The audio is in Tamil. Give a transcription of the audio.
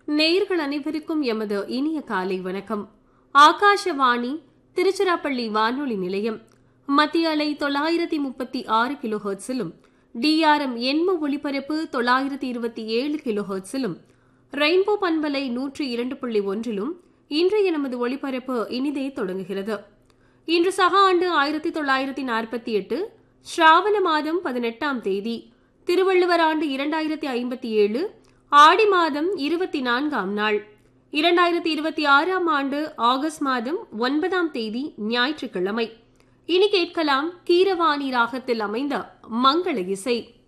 நேயர்கள் அனைவருக்கும் எமது இனிய காலை வணக்கம் ஆகாஷவாணி திருச்சிராப்பள்ளி வானொலி நிலையம் மத்திய அலை தொள்ளாயிரத்தி முப்பத்தி ஆறு கிலோ ஹெர்ட்ஸிலும் டிஆர்எம் எண்ம ஒளிபரப்பு தொள்ளாயிரத்தி இருபத்தி ஏழு கிலோ ஹெர்ட்ஸிலும் ரெயின்போ பண்பலை நூற்றி இரண்டு புள்ளி ஒன்றிலும் இன்றைய நமது ஒளிபரப்பு இனிதே தொடங்குகிறது இன்று சக ஆண்டு ஆயிரத்தி தொள்ளாயிரத்தி நாற்பத்தி எட்டு ஸ்ராவண மாதம் பதினெட்டாம் தேதி திருவள்ளுவர் ஆண்டு இரண்டாயிரத்தி ஐம்பத்தி ஏழு ஆடி மாதம் இருபத்தி நான்காம் நாள் இரண்டாயிரத்தி இருபத்தி ஆறாம் ஆண்டு ஆகஸ்ட் மாதம் ஒன்பதாம் தேதி ஞாயிற்றுக்கிழமை இனி கேட்கலாம் கீரவாணி ராகத்தில் அமைந்த மங்கள இசை